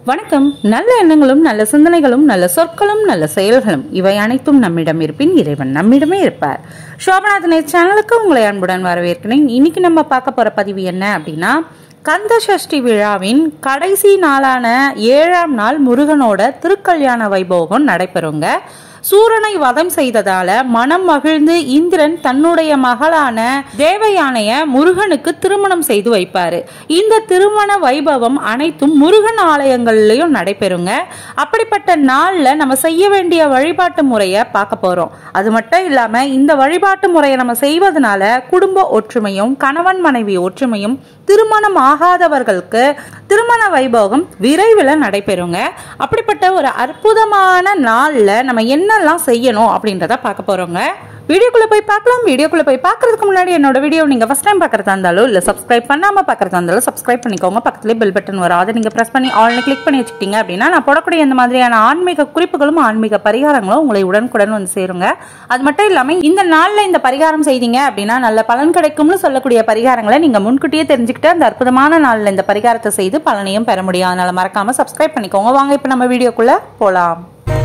வணக்கம் நல்ல எண்ணங்களும் நல்ல சிந்தனைகளும் நல்ல சொற்களும் நல்ல செயல்களும் இவை அனைத்தும் நம்மிடம் இருப்பின் இறைவன் நம்மிடமே இருப்பார் சோபநாதனை சேனலுக்கு உங்களை அன்புடன் வரவேற்கிறேன் இன்னைக்கு நம்ம பார்க்க போற பதிவு என்ன அப்படின்னா கந்த சஷ்டி விழாவின் கடைசி நாளான ஏழாம் நாள் முருகனோட திருக்கல்யாண வைபோகம் நடைபெறுங்க சூரனை வதம் செய்ததால மனம் மகிழ்ந்து இந்திரன் தன்னுடைய மகளான தேவயானைய முருகனுக்கு திருமணம் செய்து வைப்பாரு இந்த திருமண வைபவம் அனைத்தும் முருகன் ஆலயங்கள்லயும் நடைபெறுங்க அப்படிப்பட்ட நாள்ல நம்ம செய்ய வேண்டிய வழிபாட்டு முறையை பார்க்க போறோம் அது மட்டும் இல்லாம இந்த வழிபாட்டு முறையை நம்ம செய்வதனால குடும்ப ஒற்றுமையும் கணவன் மனைவி ஒற்றுமையும் திருமணம் ஆகாதவர்களுக்கு திருமண வைபோகம் விரைவில் நடைபெறுங்க அப்படிப்பட்ட ஒரு அற்புதமான நாள்ல நம்ம என்னெல்லாம் செய்யணும் அப்படின்றத பார்க்க போறோங்க வீடியோக்குள்ள போய் பார்க்கலாம் வீடியோக்குள்ள போய் பார்க்கறதுக்கு முன்னாடி என்னோட வீடியோ நீங்க ஃபர்ஸ்ட் டைம் பார்க்கறதா இருந்தாலும் இல்ல சப்ஸ்கிரைப் பண்ணாம பார்க்கறதா இருந்தாலும் சப்ஸ்கிரைப் பண்ணிக்கோங்க பக்கத்துலேயே பெல் பட்டன் வரும் அதை நீங்க பிரஸ் பண்ணி ஆல்னு கிளிக் பண்ணி வச்சுக்கிட்டீங்க அப்படின்னா நான் போடக்கூடிய இந்த மாதிரியான ஆன்மீக குறிப்புகளும் ஆன்மீக பரிகாரங்களும் உங்களை உடனுக்குடன் வந்து சேருங்க அது மட்டும் இல்லாம இந்த நாள்ல இந்த பரிகாரம் செய்தீங்க அப்படின்னா நல்ல பலன் கிடைக்கும்னு சொல்லக்கூடிய பரிகாரங்களை நீங்க முன்கூட்டியே தெரிஞ்சுக்கிட்டு அந்த அற்புதமான நாள்ல இந்த பரிகாரத்தை செய்து பலனையும் பெற முடியும் அதனால மறக்காம சப்ஸ்கிரைப் பண்ணிக்கோங்க வாங்க இப்ப நம்ம வீடியோக்குள்ள போலாம்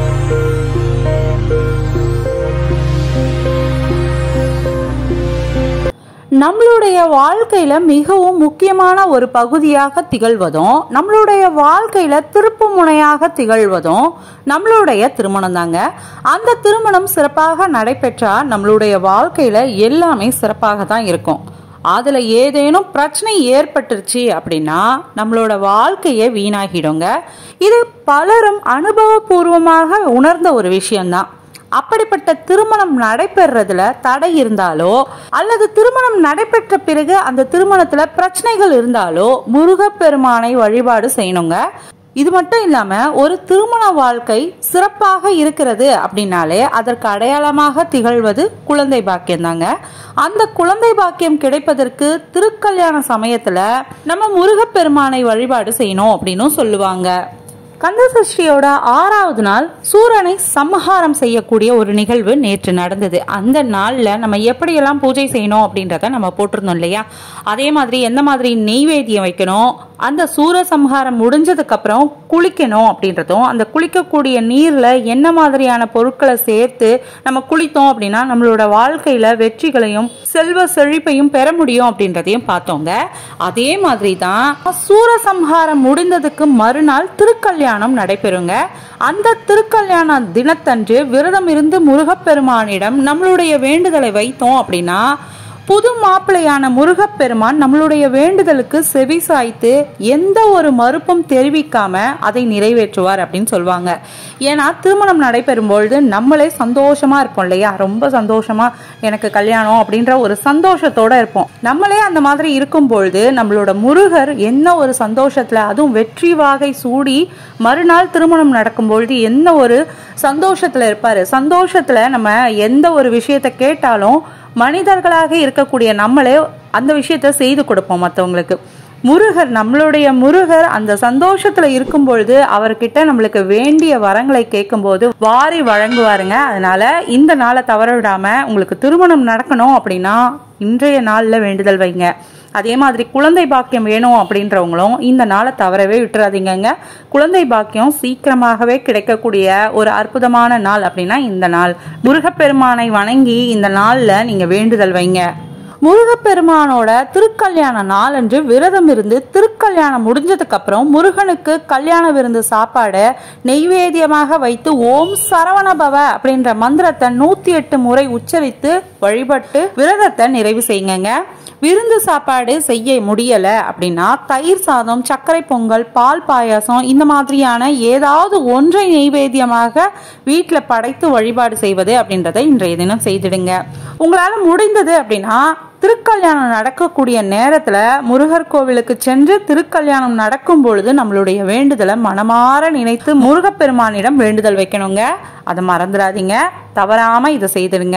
நம்மளுடைய வாழ்க்கையில மிகவும் முக்கியமான ஒரு பகுதியாக திகழ்வதும் நம்மளுடைய வாழ்க்கையில திருப்பு முனையாக திகழ்வதும் நம்மளுடைய திருமணம் தாங்க அந்த திருமணம் சிறப்பாக நடைபெற்றா நம்மளுடைய வாழ்க்கையில எல்லாமே சிறப்பாக தான் இருக்கும் அதுல ஏதேனும் பிரச்சனை ஏற்பட்டுருச்சு அப்படின்னா நம்மளோட வாழ்க்கையே வீணாகிடுங்க இது பலரும் அனுபவபூர்வமாக உணர்ந்த ஒரு விஷயம்தான் அப்படிப்பட்ட திருமணம் நடைபெறதுல தடை இருந்தாலோ அல்லது திருமணம் நடைபெற்ற பிறகு அந்த திருமணத்துல பிரச்சனைகள் இருந்தாலோ முருகப்பெருமானை வழிபாடு செய்யணுங்க இது மட்டும் இல்லாம ஒரு திருமண வாழ்க்கை சிறப்பாக இருக்கிறது அப்படின்னாலே அதற்கு அடையாளமாக திகழ்வது குழந்தை பாக்கியம் தாங்க அந்த குழந்தை பாக்கியம் கிடைப்பதற்கு திருக்கல்யாண சமயத்துல நம்ம முருகப்பெருமானை வழிபாடு செய்யணும் அப்படின்னு சொல்லுவாங்க கந்தசஷ்டியோட ஆறாவது நாள் சூரனை சம்ஹாரம் செய்யக்கூடிய ஒரு நிகழ்வு நேற்று நடந்தது அந்த நாள்ல நம்ம எப்படியெல்லாம் பூஜை செய்யணும் அப்படின்றத நம்ம போட்டிருந்தோம் இல்லையா அதே மாதிரி எந்த மாதிரி நெய்வேத்தியம் வைக்கணும் அந்த சூர சம்ஹாரம் முடிஞ்சதுக்கு அப்புறம் குளிக்கணும் அப்படின்றதும் அந்த குளிக்கக்கூடிய நீர்ல என்ன மாதிரியான பொருட்களை சேர்த்து நம்ம குளித்தோம் அப்படின்னா நம்மளோட வாழ்க்கையில வெற்றிகளையும் செல்வ செழிப்பையும் பெற முடியும் அப்படின்றதையும் பார்த்தோங்க அதே மாதிரி தான் சூரசம்ஹாரம் முடிந்ததுக்கு மறுநாள் திருக்கல்யாணம் நடைபெறுங்க அந்த திருக்கல்யாண தினத்தன்று விரதம் இருந்து முருகப்பெருமானிடம் நம்மளுடைய வேண்டுதலை வைத்தோம் அப்படின்னா புது மாப்பிள்ளையான முருகப்பெருமான் நம்மளுடைய வேண்டுதலுக்கு செவி சாய்த்து எந்த ஒரு மறுப்பும் தெரிவிக்காம அதை நிறைவேற்றுவார் அப்படின்னு சொல்லுவாங்க ஏன்னா திருமணம் நடைபெறும் பொழுது நம்மளே சந்தோஷமா இருப்போம் இல்லையா ரொம்ப சந்தோஷமா எனக்கு கல்யாணம் அப்படின்ற ஒரு சந்தோஷத்தோட இருப்போம் நம்மளே அந்த மாதிரி இருக்கும் பொழுது நம்மளோட முருகர் என்ன ஒரு சந்தோஷத்துல அதுவும் வெற்றி வாகை சூடி மறுநாள் திருமணம் நடக்கும் பொழுது என்ன ஒரு சந்தோஷத்துல இருப்பாரு சந்தோஷத்துல நம்ம எந்த ஒரு விஷயத்த கேட்டாலும் மனிதர்களாக இருக்கக்கூடிய நம்மளே அந்த விஷயத்த செய்து கொடுப்போம் மற்றவங்களுக்கு முருகர் நம்மளுடைய முருகர் அந்த சந்தோஷத்துல இருக்கும் பொழுது அவர்கிட்ட நம்மளுக்கு வேண்டிய வரங்களை கேட்கும்போது வாரி வழங்குவாருங்க அதனால இந்த நாளை தவற விடாம உங்களுக்கு திருமணம் நடக்கணும் அப்படின்னா இன்றைய நாள்ல வேண்டுதல் வைங்க அதே மாதிரி குழந்தை பாக்கியம் வேணும் அப்படின்றவங்களும் இந்த நாளை தவறவே விட்டுறாதீங்கங்க குழந்தை பாக்கியம் சீக்கிரமாகவே கிடைக்கக்கூடிய ஒரு அற்புதமான நாள் அப்படின்னா இந்த நாள் முருகப்பெருமானை வணங்கி இந்த நாள்ல நீங்க வேண்டுதல் வைங்க முருகப்பெருமானோட திருக்கல்யாண நாளன்று விரதம் இருந்து திருக்கல்யாணம் முடிஞ்சதுக்கு அப்புறம் முருகனுக்கு கல்யாண விருந்து சாப்பாடு நெய்வேத்தியமாக வைத்து ஓம் சரவணபவ அப்படின்ற மந்திரத்தை நூத்தி எட்டு முறை உச்சரித்து வழிபட்டு விரதத்தை நிறைவு செய்யுங்க விருந்து சாப்பாடு செய்ய முடியல அப்படின்னா தயிர் சாதம் சர்க்கரை பொங்கல் பால் பாயாசம் இந்த மாதிரியான ஏதாவது ஒன்றை நெய்வேத்தியமாக வீட்டில் படைத்து வழிபாடு செய்வது அப்படின்றத இன்றைய தினம் செய்திடுங்க உங்களால முடிந்தது அப்படின்னா திருக்கல்யாணம் நடக்கக்கூடிய நேரத்துல முருகர் கோவிலுக்கு சென்று திருக்கல்யாணம் நடக்கும் பொழுது நம்மளுடைய வேண்டுதலை மனமாற நினைத்து முருகப்பெருமானிடம் வேண்டுதல் வைக்கணுங்க அதை மறந்துடாதீங்க தவறாம இதை செய்திடுங்க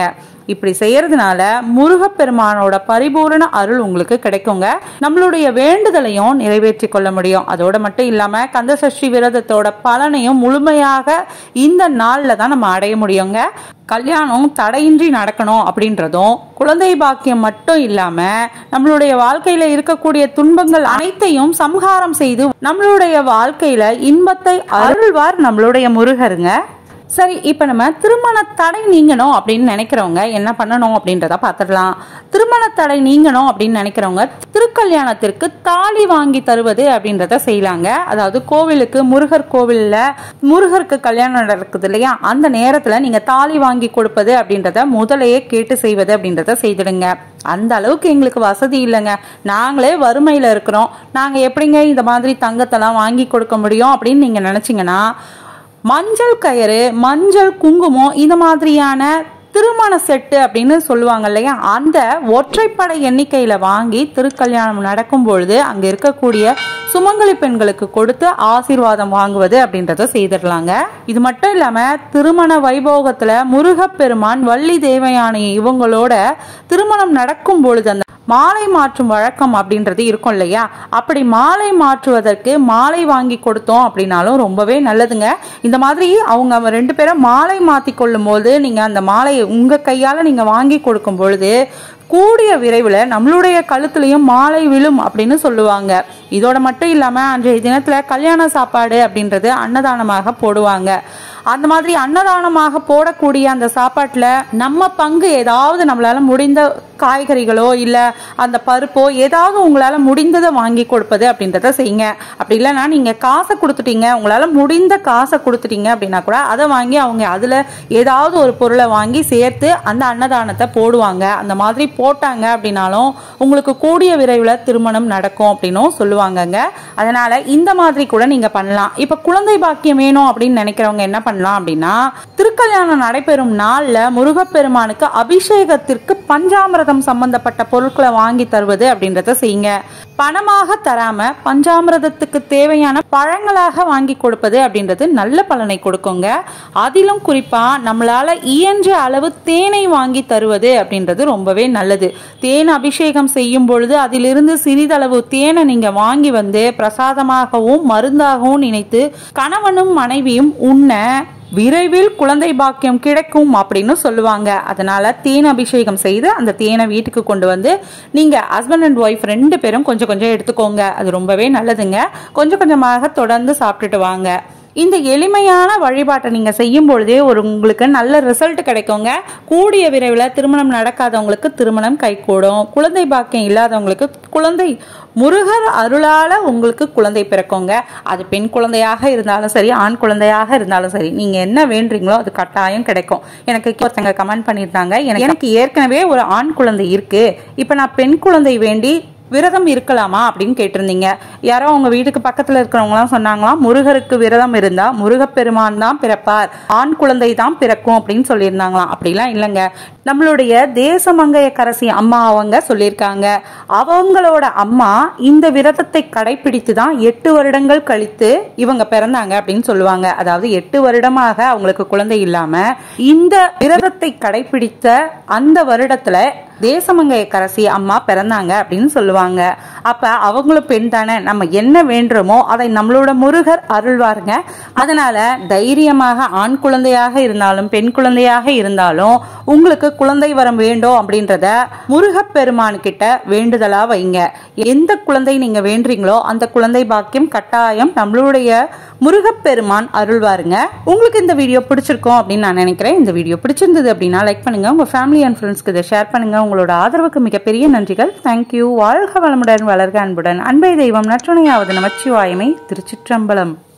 இப்படி செய்யறதுனால முருகப்பெருமானோட பரிபூரண அருள் உங்களுக்கு கிடைக்குங்க நம்மளுடைய வேண்டுதலையும் நிறைவேற்றி கொள்ள முடியும் அதோட மட்டும் இல்லாம கந்த சஷ்டி விரதத்தோட பலனையும் முழுமையாக இந்த நாள்ல தான் நம்ம அடைய முடியுங்க கல்யாணம் தடையின்றி நடக்கணும் அப்படின்றதும் குழந்தை பாக்கியம் மட்டும் இல்லாம நம்மளுடைய வாழ்க்கையில இருக்கக்கூடிய துன்பங்கள் அனைத்தையும் சம்ஹாரம் செய்து நம்மளுடைய வாழ்க்கையில இன்பத்தை அருள்வார் நம்மளுடைய முருகருங்க சரி இப்போ நம்ம திருமண தடை நீங்கணும் அப்படின்னு நினைக்கிறவங்க என்ன பண்ணணும் அப்படின்றத பார்த்துடலாம் திருமண தடை நீங்கணும் அப்படின்னு நினைக்கிறவங்க திருக்கல்யாணத்திற்கு தாலி வாங்கி தருவது அப்படின்றத செய்யலாங்க அதாவது கோவிலுக்கு முருகர் கோவிலில் முருகருக்கு கல்யாணம் நடக்குது இல்லையா அந்த நேரத்தில் நீங்கள் தாலி வாங்கி கொடுப்பது அப்படின்றத முதலையே கேட்டு செய்வது அப்படின்றத செய்திடுங்க அந்த அளவுக்கு எங்களுக்கு வசதி இல்லைங்க நாங்களே வறுமையில் இருக்கிறோம் நாங்கள் எப்படிங்க இந்த மாதிரி தங்கத்தெல்லாம் வாங்கி கொடுக்க முடியும் அப்படின்னு நீங்கள் நினச்சிங்கன்னா மஞ்சள் கயிறு மஞ்சள் குங்குமம் இந்த மாதிரியான திருமண செட்டு அப்படின்னு சொல்லுவாங்க இல்லையா அந்த ஒற்றைப்படை எண்ணிக்கையில வாங்கி திருக்கல்யாணம் நடக்கும் பொழுது அங்க இருக்கக்கூடிய சுமங்கலி பெண்களுக்கு கொடுத்து ஆசீர்வாதம் வாங்குவது அப்படின்றத செய்திடலாங்க இது மட்டும் இல்லாம திருமண வைபோகத்துல முருகப்பெருமான் வள்ளி தேவயானி இவங்களோட திருமணம் நடக்கும் பொழுது அந்த மாலை மாற்றும் வழக்கம் அப்படின்றது இருக்கும் இல்லையா அப்படி மாலை மாற்றுவதற்கு மாலை வாங்கி கொடுத்தோம் அப்படின்னாலும் ரொம்பவே நல்லதுங்க இந்த மாதிரி அவங்க ரெண்டு பேரும் மாலை மாற்றி கொள்ளும் போது நீங்கள் அந்த மாலையை உங்கள் கையால் நீங்கள் வாங்கி கொடுக்கும் பொழுது கூடிய விரைவில் நம்மளுடைய கழுத்துலையும் மாலை விழும் அப்படின்னு சொல்லுவாங்க இதோட மட்டும் இல்லாமல் அன்றைய தினத்தில் கல்யாண சாப்பாடு அப்படின்றது அன்னதானமாக போடுவாங்க அந்த மாதிரி அன்னதானமாக போடக்கூடிய அந்த சாப்பாட்டில் நம்ம பங்கு ஏதாவது நம்மளால முடிந்த காய்கறிகளோ இல்லை அந்த பருப்போ ஏதாவது உங்களால் முடிந்ததை வாங்கி கொடுப்பது அப்படின்றத செய்யுங்க அப்படி இல்லைன்னா நீங்கள் காசை கொடுத்துட்டீங்க உங்களால் முடிந்த காசை கொடுத்துட்டீங்க அப்படின்னா கூட அதை வாங்கி அவங்க அதில் ஏதாவது ஒரு பொருளை வாங்கி சேர்த்து அந்த அன்னதானத்தை போடுவாங்க அந்த மாதிரி போட்டாங்க அப்படின்னாலும் உங்களுக்கு கூடிய விரைவில் திருமணம் நடக்கும் அப்படின்னும் சொல்லுவாங்கங்க அதனால இந்த மாதிரி கூட நீங்கள் பண்ணலாம் இப்போ குழந்தை பாக்கியம் வேணும் அப்படின்னு நினைக்கிறவங்க என்ன பண்ணலாம் அப்படின்னா திருக்கல்யாணம் நடைபெறும் நாள்ல முருகப்பெருமானுக்கு அபிஷேகத்திற்கு பஞ்சாமிரதம் சம்பந்தப்பட்ட பொருட்களை வாங்கி தருவது அப்படின்றத செய்யுங்க பணமாக தராம பஞ்சாமிரதத்துக்கு தேவையான பழங்களாக வாங்கி கொடுப்பது அப்படின்றது நல்ல பலனை கொடுக்குங்க அதிலும் குறிப்பா நம்மளால இயன்ற அளவு தேனை வாங்கி தருவது அப்படின்றது ரொம்பவே நல்லது தேன் அபிஷேகம் செய்யும் பொழுது அதிலிருந்து சிறிதளவு தேனை நீங்க வாங்கி வந்து பிரசாதமாகவும் மருந்தாகவும் நினைத்து கணவனும் மனைவியும் உண்ண விரைவில் குழந்தை பாக்கியம் கிடைக்கும் அப்படின்னு சொல்லுவாங்க அதனால தேன் அபிஷேகம் செய்து அந்த தேனை வீட்டுக்கு கொண்டு வந்து நீங்க ஹஸ்பண்ட் அண்ட் ஒய்ஃப் ரெண்டு பேரும் கொஞ்சம் கொஞ்சம் எடுத்துக்கோங்க அது ரொம்பவே நல்லதுங்க கொஞ்சம் கொஞ்சமாக தொடர்ந்து சாப்பிட்டுட்டு வாங்க இந்த எளிமையான வழிபாட்டை நீங்கள் செய்யும் பொழுதே ஒரு உங்களுக்கு நல்ல ரிசல்ட் கிடைக்குங்க கூடிய விரைவில் திருமணம் நடக்காதவங்களுக்கு திருமணம் கைகூடும் குழந்தை பாக்கியம் இல்லாதவங்களுக்கு குழந்தை முருகர் அருளால உங்களுக்கு குழந்தை பிறக்குங்க அது பெண் குழந்தையாக இருந்தாலும் சரி ஆண் குழந்தையாக இருந்தாலும் சரி நீங்க என்ன வேண்டுறீங்களோ அது கட்டாயம் கிடைக்கும் எனக்கு ஒருத்தங்க கமெண்ட் பண்ணியிருந்தாங்க எனக்கு எனக்கு ஏற்கனவே ஒரு ஆண் குழந்தை இருக்கு இப்போ நான் பெண் குழந்தை வேண்டி விரதம் இருக்கலாமா அப்படின்னு கேட்டிருந்தீங்க யாரோ உங்க வீட்டுக்கு பக்கத்துல இருக்கிறவங்களாம் சொன்னாங்களாம் முருகருக்கு விரதம் இருந்தா முருகப்பெருமான் தான் பிறப்பார் ஆண் குழந்தை தான் பிறக்கும் அப்படின்னு சொல்லியிருந்தாங்களாம் அப்படிலாம் இல்லைங்க நம்மளுடைய தேசமங்கைய கரசி அம்மா அவங்க சொல்லியிருக்காங்க அவங்களோட அம்மா இந்த விரதத்தை கடைபிடித்து தான் எட்டு வருடங்கள் கழித்து இவங்க பிறந்தாங்க அப்படின்னு சொல்லுவாங்க அதாவது எட்டு வருடமாக அவங்களுக்கு குழந்தை இல்லாம இந்த விரதத்தை கடைபிடித்த அந்த வருடத்துல தேசமங்கைய கரசி அம்மா பிறந்தாங்க அப்படின்னு சொல்லுவாங்க அப்ப அவங்களும் பெண் தானே நம்ம என்ன வேண்டுமோ அதை நம்மளோட முருகர் அருள்வாருங்க அதனால தைரியமாக ஆண் குழந்தையாக இருந்தாலும் பெண் குழந்தையாக இருந்தாலும் உங்களுக்கு குழந்தை வரம் வேண்டும் அப்படின்றத முருகப்பெருமான் கிட்ட வேண்டுதலா வைங்க எந்த குழந்தை நீங்க வேண்டுறீங்களோ அந்த குழந்தை பாக்கியம் கட்டாயம் நம்மளுடைய முருகப்பெருமான் அருள்வாருங்க உங்களுக்கு இந்த வீடியோ பிடிச்சிருக்கும் அப்படின்னு நான் நினைக்கிறேன் இந்த வீடியோ பிடிச்சிருந்தது அப்படின்னா லைக் பண்ணுங்க உங்க ஃபேமிலி அண்ட் ஃப்ரெண்ட்ஸ்க்கு இதை ஷேர் பண்ணுங்க உங்களோட ஆதரவுக்கு மிகப்பெரிய நன்றிகள் தேங்க்யூ வாழ்க வளமுடன் வளர்க அன்புடன் அன்பை தெய்வம் நற்றுணையாவது நமச்சிவாயமை திருச்சிற்றம்பலம்